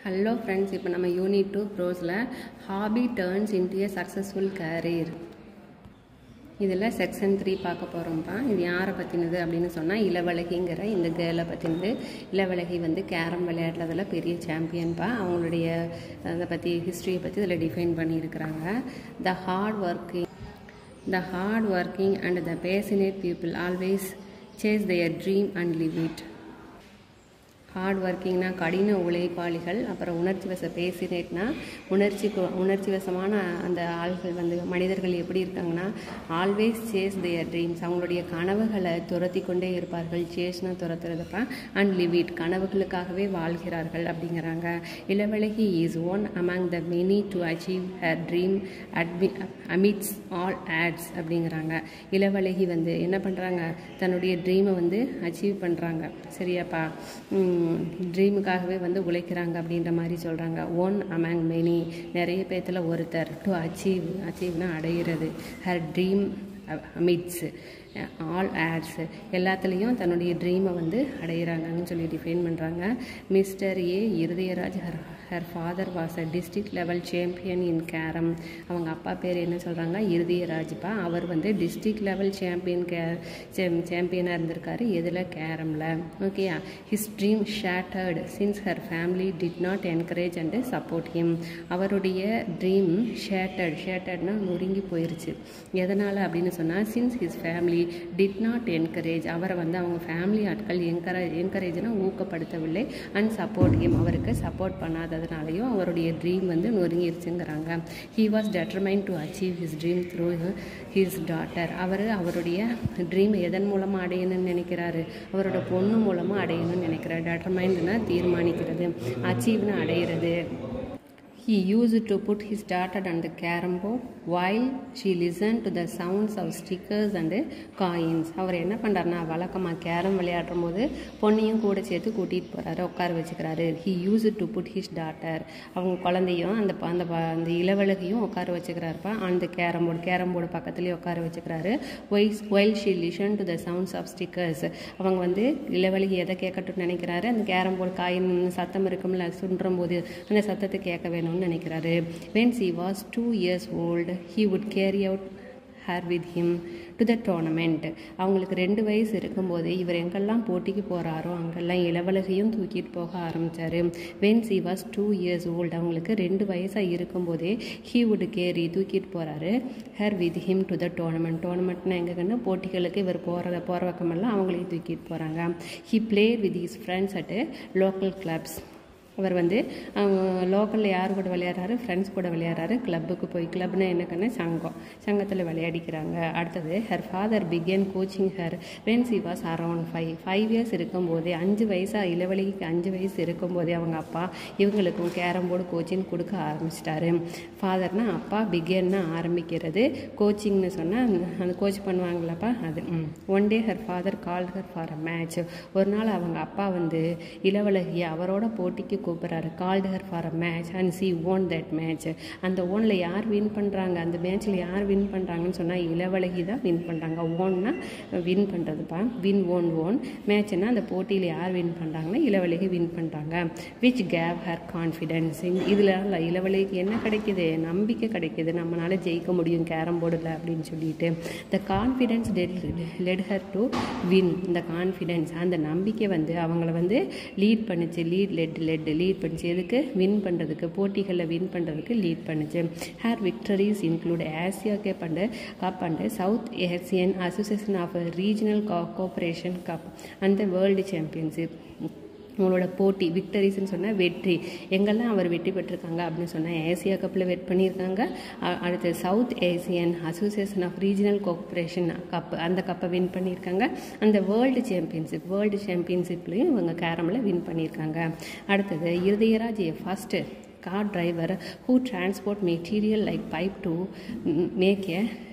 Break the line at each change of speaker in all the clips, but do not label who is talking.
Hello friends இப்போ நம்ம unit two ப்ரோஸில் hobby turns into a successful career இதில் செக்ஷன் த்ரீ பார்க்க போகிறோம்ப்பா இது யாரை பற்றினது அப்படின்னு சொன்னால் இளவழகிங்கிற இந்த கேர்ளை பற்றினது இளவழகி வந்து கேரம் விளையாடுறதுல பெரிய சாம்பியன்ப்பா அவங்களுடைய அதை பற்றி ஹிஸ்ட்ரியை பற்றி இதில் டிஃபைன் பண்ணியிருக்கிறாங்க the hard working the hard working and the passionate people always chase their dream and live it hard ஒர்க்கிங்னா கடின உழைப்பாளிகள் அப்புறம் உணர்ச்சி வச பேசினேட்னா உணர்ச்சி கு- உணர்ச்சி வசமான அந்த ஆள்கள் வந்து மனிதர்கள் எப்படி இருக்காங்கன்னா ஆல்வேஸ் சேஸ் their ட்ரீம்ஸ் அவங்களுடைய கனவுகளை துரத்தி கொண்டே இருப்பார்கள் சேஸ்னா துரத்துறதுப்பா அண்ட் லிவ் இட் கனவுகளுக்காகவே வாழ்கிறார்கள் அப்படிங்கிறாங்க Ilavazhagi is one among the many to achieve her dream அட்மி அமிட்ஸ் ஆல் ads அப்படிங்கிறாங்க இளவழகி வந்து என்ன பண்ணுறாங்க தன்னுடைய ட்ரீமை வந்து அச்சீவ் பண்ணுறாங்க சரியாப்பா ட்ரீமுக்காகவே வந்து உழைக்கிறாங்க அப்படின்ற மாதிரி சொல்கிறாங்க ஒன் அமேங் மெனி நிறைய பேர்த்தில் ஒருத்தர் டு அச்சீவ் அச்சீவ்னா அடையிறது her dream amidst all ads எல்லாத்துலேயும் தன்னுடைய ட்ரீமை வந்து அடையிறாங்கன்னு சொல்லி டிஃபைன் பண்ணுறாங்க mister A Irudayaraj her her father was a district level champion in carrom அவங்க அப்பா பேர் என்ன சொல்கிறாங்க இருதயராஜ்ப்பா அவர் வந்து டிஸ்ட்ரிக்ட் லெவல் சாம்பியன் கே சாம்பியனாக இருந்திருக்காரு எதில் கேரமில் ஓகேயா his dream shattered since her family did not encourage and support him அவருடைய ட்ரீம் ஷேட்டர்ட் ஷேட்டர்ட்னா நொறுங்கி போயிருச்சு எதனால் அப்படின்னு சொன்னால் since his family did not encourage அவரை வந்து அவங்க ஃபேமிலி ஆட்கள் என்கரேஜ் என்கரேஜ்னா ஊக்கப்படுத்தவில்லை அண்ட் சப்போர்ட் ஹிம் அவருக்கு சப்போர்ட் பண்ணாததுனாலையும் அவருடைய ட்ரீம் வந்து நொறுங்கிருச்சுங்கிறாங்க he was determined to achieve his dream through his daughter அவர் அவருடைய ட்ரீம் எதன் மூலமாக அடையணும்னு நினைக்கிறாரு அவரோட பொண்ணு மூலமாக அடையணும்னு நினைக்கிறார் determinedனா தீர்மானிக்கிறது அச்சீவ்னு அடையிறது He used to put his daughter on the carom board while she listened to the sounds of stickers and coins. அவர் என்ன பண்ணுறாருனா வழக்கமாக கேரம் விளையாடும் போது பொண்ணையும் கூட சேர்த்து கூட்டிகிட்டு போகிறாரு உட்கார வச்சுக்கிறாரு he use to put his daughter அவங்க குழந்தையும் அந்த ப- அந்த ப- அந்த இளவழகையும் உட்கார வச்சுக்கிறாருப்பா அந்த கேரம் போர்டு கேரம் போர்டு பக்கத்துலேயே உட்கார வச்சுக்கிறாரு ஒய்ஸ் while she listen to the sounds of stickers அவங்க வந்து இளவழகி எதை கேட்கட்டும்னு நினைக்கிறாரு அந்த கேரம் போர்டு காயின் சத்தம் இருக்கும்ல சுன்றும் போது அந்த சத்தத்தை கேட்க வேணும்னு நினைக்கிறாரு when she was two years old he would carry out her with him to the tournament அவங்களுக்கு ரெண்டு வயசு இருக்கும்போது இவர் எங்கெல்லாம் போட்டிக்கு போகிறாரோ அங்கெல்லாம் இளவலகையும் தூக்கிட்டு போக ஆரம்பித்தார் when she was two years old அவங்களுக்கு ரெண்டு வயசாக இருக்கும்போதே ஹீ வுட் கேரி தூக்கிட்டு போகிறாரு her with him to the tournament டோர்னமெண்ட்னா எங்கன்னா போட்டிகளுக்கு இவர் போகிறத போகிற பக்கமெல்லாம் அவங்களையும் தூக்கிட்டு போகிறாங்க he play with his friends at local clubs அவர் வந்து லோக்கலில் யார் கூட விளையாடுறாரு ஃப்ரெண்ட்ஸ் கூட விளையாடுறாரு கிளப்புக்கு போய் கிளப்னா என்னக்குன்னா சங்கம் சங்கத்தில் விளையாடிக்கிறாங்க அடுத்தது her father began coaching her when she was around five five years இருக்கும்போதே அஞ்சு வயசாக இளவழிக்கு அஞ்சு வயசு இருக்கும்போதே அவங்க அப்பா இவங்களுக்கும் கேரம் போர்டு கோச்சிங் கொடுக்க ஆரம்பிச்சிட்டாரு ஃபாதர்னா அப்பா பிகேன்னா ஆரம்பிக்கிறது கோச்சிங்னு சொன்னால் அந்த கோச் பண்ணுவாங்களப்பா அது one day her father call her for a match ஒரு நாள் அவங்க அப்பா வந்து இளவழகிய அவரோட போட்டிக்கு கூப்பிட்றாரு called her for a match and she won that match அந்த ஓனில் யார் வின் பண்ணுறாங்க அந்த மேட்ச்சில் யார் வின் பண்ணுறாங்கன்னு சொன்னால் இளவழகி தான் வின் பண்ணுறாங்க ஓன்னா வின் பண்ணுறதுப்பா வின் ஓன் ஓன் மேட்ச்னா அந்த போட்டியில் யார் வின் பண்ணுறாங்கன்னா இளவழகி வின் பண்ணுறாங்க விச் கேவ் ஹர் கான்ஃபிடென்ஸ் இதில் இளவழகிக்கு என்ன கிடைக்குது நம்பிக்கை கிடைக்குது நம்மளால ஜெயிக்க முடியும் கேரம் போர்டில் அப்படின்னு சொல்லிட்டு the confidence led her to win இந்த கான்ஃபிடென்ஸ் அந்த நம்பிக்கை வந்து அவங்கள வந்து லீட் பண்ணுச்சு லீட் லெட் லெட் லீட் பண்ணுச்சு எதுக்கு வின் பண்ணுறதுக்கு போட்டிகளில் வின் பண்ணுறதுக்கு லீட் பண்ணுச்சு her victories include Asia cap and cup and South Asian Association of Regional Cooperation cup அந்த வேர்ல்டு சாம்பியன்ஷிப் உங்களோட போட்டி விக்டரிஸ்ன்னு சொன்னால் வெற்றி எங்கெல்லாம் அவர் வெற்றி பெற்றிருக்காங்க அப்படின்னு சொன்னால் ஏசியா கப்பில் வெட் பண்ணியிருக்காங்க அ- அடுத்து South Asian Association of Regional Cooperation cup அந்த கப்பை வின் பண்ணியிருக்காங்க அந்த வேர்ல்டு சாம்பியன்ஷிப் வேர்ல்டு சாம்பியன்ஷிப்லேயும் இவங்க கேரமில் வின் பண்ணியிருக்காங்க அடுத்தது Irudayaraj first car driver who transport material like pipe to mm, make a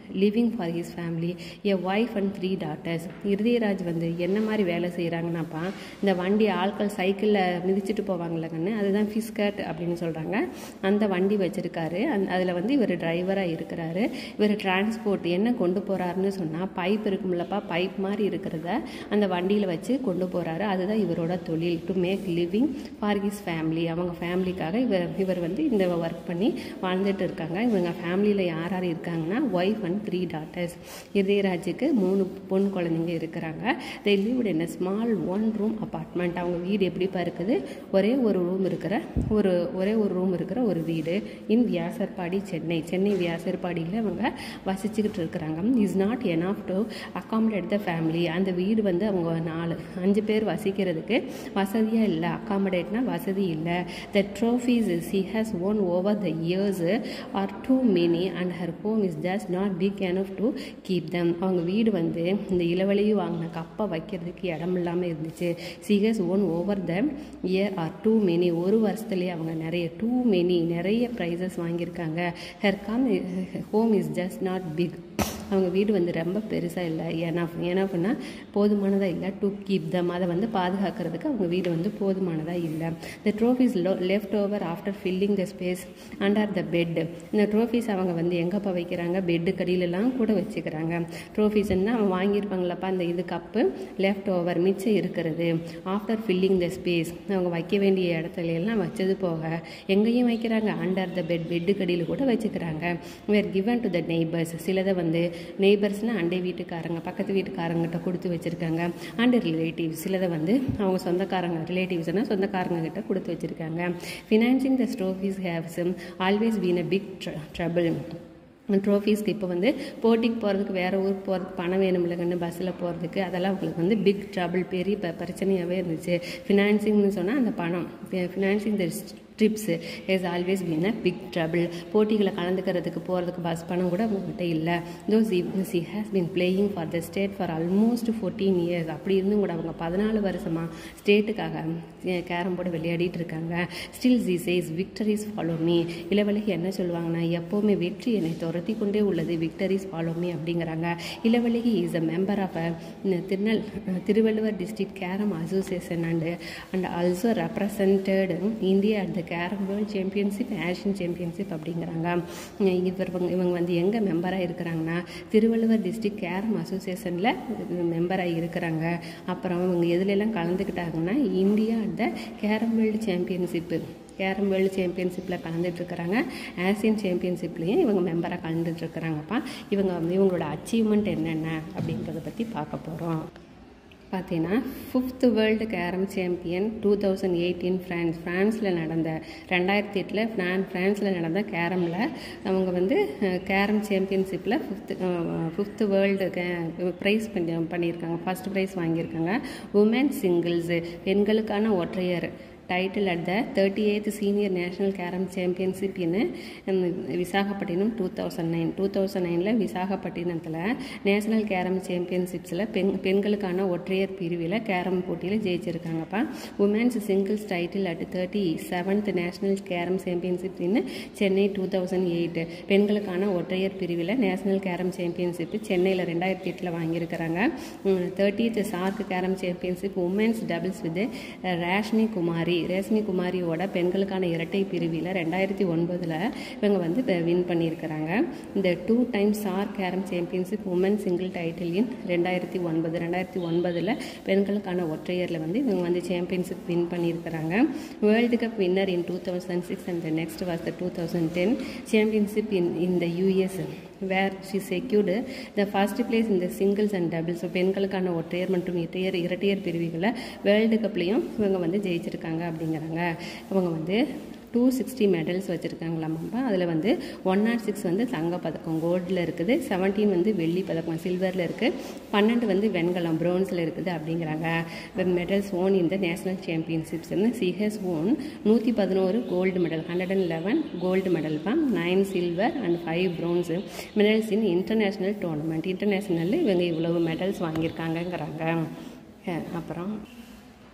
living for his family a wife and three daughters Irudayaraj வந்து என்ன மாதிரி வேலை செய்கிறாங்கன்னாப்பா இந்த வண்டி ஆட்கள் சைக்கிளில் மிதிச்சிட்டு போவாங்கல்ல கண்ணு அதுதான் ஃபிஸ்கட் அப்படின்னு சொல்கிறாங்க அந்த வண்டி வச்சுருக்காரு அந் அதில் வந்து இவர் டிரைவராக இருக்கிறாரு இவர் டிரான்ஸ்போர்ட் என்ன கொண்டு போகிறாருன்னு சொன்னால் பைப் இருக்கும்லப்பா பைப் மாதிரி இருக்கிறத அந்த வண்டியில் வச்சு கொண்டு போகிறாரு அதுதான் இவரோட தொழில் to make living for his family அவங்க ஃபேமிலிக்காக இவர் இவர் வந்து இந்த ஒர்க் பண்ணி வாழ்ந்துட்டு இருக்காங்க இவங்க ஃபேமிலியில் யார் யார் இருக்காங்கன்னா ஒய்ஃப் அண்ட் த்ரீ டாட்டர்ஸ் இதயராஜுக்கு மூணு பொன் குழந்தைங்க இருக்கிறாங்க they lived in small one room apartment அவங்க வீடு எப்படிப்பா இருக்குது ஒரே ஒரு ரூம் இருக்கிற ஒரு ஒரே ஒரு ரூம் இருக்கிற ஒரு வீடு இன் வியாசர்பாடி சென்னை சென்னை வியாசர்பாடியில் அவங்க வசிச்சுக்கிட்டு இருக்கிறாங்க is not enough to accommodate the family அந்த வீடு வந்து அவங்க நாலு அஞ்சு பேர் வசிக்கிறதுக்கு வசதியாக இல்லை அகாமடேட்னா வசதி இல்லை the trophies she has won over the years are too many and her home is just not big enough to keep them அவங்க வீடு வந்து இந்த இளவலையும் வாங்கின கப்பை வைக்கிறதுக்கு இடம் இல்லாமல் இருந்துச்சு she has won over the year are too many ஒரு வருஷத்துலேயே அவங்க நிறைய டூ மெனி நிறைய ப்ரைஸஸ் வாங்கியிருக்காங்க her come home is just not big அவங்க வீடு வந்து ரொம்ப பெருசாக இல்லை ஏன்னா ஏன்னாப்புனா போதுமானதாக இல்லை டு கீப் தம் அதை வந்து பாதுகாக்கிறதுக்கு அவங்க வீடு வந்து போதுமானதாக இல்லை the trophies low left over after filling the space under the bed இந்த ட்ரோஃபீஸ் அவங்க வந்து எங்கேப்பா வைக்கிறாங்க பெட்டு கடியிலலாம் கூட வச்சுக்கிறாங்க ட்ரோஃபீஸ்ன்னா அவன் வாங்கியிருப்பாங்களப்பா அந்த இது கப்பு லெஃப்ட் ஓவர் மிச்சம் இருக்கிறது ஆஃப்டர் ஃபில்லிங் த ஸ்பேஸ் அவங்க வைக்க வேண்டிய இடத்துல எல்லாம் வச்சது போக எங்கேயும் வைக்கிறாங்க அண்டர் த பெட் பெட்டு கடியில் கூட வச்சுக்கிறாங்க were given to the neighbours சிலதை வந்து நெய்பர்ஸ்னால் அண்டை வீட்டுக்காரங்க பக்கத்து வீட்டுக்காரங்கிட்ட கொடுத்து வச்சுருக்காங்க அண்ட் ரிலேட்டிவ்ஸ் சிலதை வந்து அவங்க சொந்தக்காரங்க ரிலேட்டிவ்ஸ்னால் சொந்தக்காரங்க கிட்ட கொடுத்து வச்சுருக்காங்க financing the trophies haves always been a big trouble ட்ரோஃபீஸ்க்கு இப்போ வந்து போட்டிக்கு போகிறதுக்கு வேறு ஊருக்கு போகிறதுக்கு பணம் வேணும்லங்கன்னு பஸ்ஸில் போகிறதுக்கு அதெல்லாம் அவங்களுக்கு வந்து பிக் ட்ரபிள் பெரிய ப பிரச்சனையாகவே இருந்துச்சு ஃபினான்சிங்னு சொன்னால் அந்த பணம் financing the trips is always been a big trouble போட்டிகளை கலந்துக்கிறதுக்கு போகிறதுக்கு பஸ் பணம் கூட அவங்ககிட்ட இல்லை though she she has been playing for the state for almost fourteen years அப்படி இருந்தும் கூட அவங்க பதினாலு வருஷமாக ஸ்டேட்டுக்காக கேரம் போர்டு விளையாடிட்டு இருக்காங்க still she says victories follow me Ilavazhagi என்ன சொல்லுவாங்கன்னா எப்போவுமே வெற்றி என்னை துரத்தி கொண்டே உள்ளது விக்டரிஸ் ஃபாலோ மீ அப்படிங்கிறாங்க Ilavazhagi is a member of a திருநெல் Thiruvalluvar district carrom association and and also represented India at the carrom world championship Asian championship அப்படிங்கிறாங்க இவர் இவங்க வந்து எங்கே மெம்பராக இருக்கிறாங்கன்னா திருவள்ளுவர் டிஸ்ட்ரிக்ட் கேரம் அசோசியேஷனில் மெம்பராக இருக்கிறாங்க அப்புறம் இவங்க எதுலெல்லாம் கலந்துக்கிட்டாங்கன்னா India at the carrom world championship carrom world சாம்பியன்ஷிப்பில் கலந்துட்டுருக்கிறாங்க ஆசியன் சாம்பியன்ஷிப்லேயும் இவங்க மெம்பராக கலந்துட்டுருக்கிறாங்கப்பா இவங்க இவங்களோட அச்சீவ்மெண்ட் என்னென்ன அப்படின்றத பற்றி பார்க்க போகிறோம் பார்த்தீங்கன்னா fifth world carrom champion two thousand eighteen France ஃப்ரான்ஸில் நடந்த ரெண்டாயிரத்தி எட்டில் ஃப்ரான் ஃப்ரான்ஸில் நடந்த கேரமில் அவங்க வந்து கேரம் சாம்பியன்ஷிப்பில் ஃபிஃப்த்து ஃபிஃப்த்து வேர்ல்டு கே ப்ரைஸ் பண்ணி பண்ணியிருக்காங்க ஃபஸ்ட் ப்ரைஸ் வாங்கியிருக்காங்க உமன் சிங்கிள்ஸு பெண்களுக்கான ஒற்றையர் title at the thirty eighth senior national carrom championship in Visakhapatnam two thousand nine two thousand நைனில் விசாகப்பட்டினத்தில் நேஷனல் கேரம் சாம்பியன்ஷிப்ஸில் பெண் பெண்களுக்கான ஒற்றையர் பிரிவில் கேரம் போட்டியில் ஜெயிச்சிருக்காங்கப்பா women's singles title at thirty seventh national carrom championship in Chennai two thousand eight பெண்களுக்கான ஒற்றையர் பிரிவில் நேஷனல் கேரம் சாம்பியன்ஷிப் சென்னையில் ரெண்டாயிரத்தி எட்டில் வாங்கியிருக்கிறாங்க thirtieth SAARC carrom championship women's doubles with Reshmi Kumari Reshmi குமாரியோட பெண்களுக்கான இரட்டை பிரிவில் ரெண்டாயிரத்தி ஒன்பதில் இவங்க வந்து வின் பண்ணியிருக்கிறாங்க இந்த two times SAARC carrom championship women single title in ரெண்டாயிரத்தி ஒன்பது ரெண்டாயிரத்தி ஒன்பதில் பெண்களுக்கான ஒற்றையரில் வந்து இவங்க வந்து சாம்பியன்ஷிப் வின் பண்ணியிருக்கிறாங்க world cup winner in two thousand six and next was the two thousand ten championship in இந்த US where she secured the first place இந்த சிங்கிள்ஸ் அண்ட் டபுள்ஸ் பெண்களுக்கான ஒற்றையர் மற்றும் இரட்டையர் இரட்டையர் பிரிவுகளில் வேர்ல்டு கப்லேயும் இவங்க வந்து ஜெயிச்சிருக்காங்க அப்படிங்கிறாங்க அவங்க வந்து டூ சிக்ஸ்டி மெடல்ஸ் வச்சுருக்காங்களாமாப்பா அதில் வந்து ஒன் நாட் சிக்ஸ் வந்து தங்கப்பதக்கம் கோல்டில் இருக்குது செவன்டீன் வந்து வெள்ளி பதக்கம் சில்வரில் இருக்குது பன்னெண்டு வந்து வெண்கலம் ப்ரோன்ஸில் இருக்குது அப்படிங்கிறாங்க மெடல்ஸ் ஓன் இந்த நேஷனல் சாம்பியன்ஷிப்ஸ் வந்து சிஹெஸ் ஓன் நூற்றி பதினோரு gold medal hundred and eleven gold medal தான் nine silver and five bronze medals in international tournament இன்டர்நேஷ்னலில் இவங்க இவ்வளவு மெடல்ஸ் வாங்கியிருக்காங்கங்கிறாங்க அப்புறம்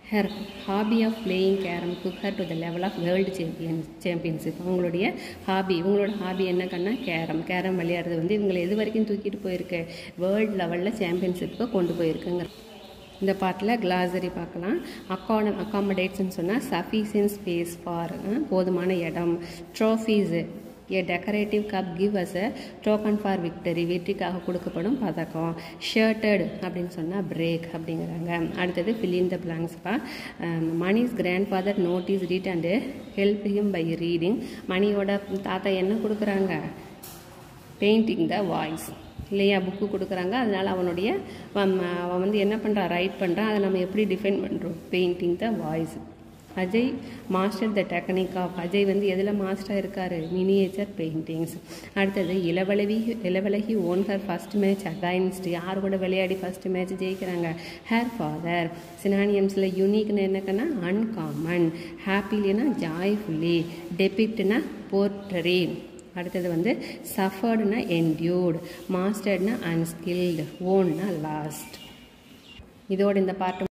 her hobby of playing carrom took her to the level of world champion championship அவங்களுடைய hobby இவங்களோட hobby என்ன கண்ணா கேரம் கேரம் விளையாடுறது வந்து இவங்களை எது வரைக்கும் தூக்கிட்டு போயிருக்கு வேர்ல்டு லெவலில் சாம்பியன்ஷிப்புக்கு கொண்டு போயிருக்குங்க இந்த பாட்டில் கிளாசரி பார்க்கலாம் அக்கான அக்காமடேட்ஸ்னு சொன்னால் சஃபிஷியன்ட் ஸ்பேஸ் ஃபார் போதுமான இடம் trophies a decorative cup give as a token for victory வெற்றிக்காக கொடுக்கப்படும் பதக்கம் ஷர்ட்டட் அப்படின்னு சொன்னால் பிரேக் அப்படிங்கிறாங்க அடுத்தது ஃபில்லின் த பிளாங்க்ஸ்ப்பா Mani's grandfather notices read and help him by reading மணியோட தாத்தா என்ன கொடுக்குறாங்க பெயிண்டிங் த வாய்ஸ் இல்லையா புக்கு கொடுக்குறாங்க அதனால் அவனுடைய அவன் அவன் வந்து என்ன பண்ணுறான் ரைட் பண்ணுறான் அதை நம்ம எப்படி டிஃபைன் பண்ணுறோம் painting the voice Ajay master the technique of Ajay வந்து எதில் மாஸ்டராக இருக்கார் மினியேச்சர் பெயிண்டிங்ஸ் அடுத்தது இளவலவி இளவலகி won her first match against யார் கூட விளையாடி ஃபர்ஸ்ட் மேட்ச் ஜெயிக்கிறாங்க ஹேர் ஃபாதர் சினானியம்ஸில் யூனிக்னு என்னக்கன்னா அன்காமன் ஹாப்பிலினா ஜாய்ஃபுல்லி டெபிக்ட்னா போர்ட்ரரி அடுத்தது வந்து சஃபர்டுனா என்டியூர்டு மாஸ்டர்ட்னா அன்ஸ்கில்டு ஓன்னா லாஸ்ட் இதோட இந்த பாட்டு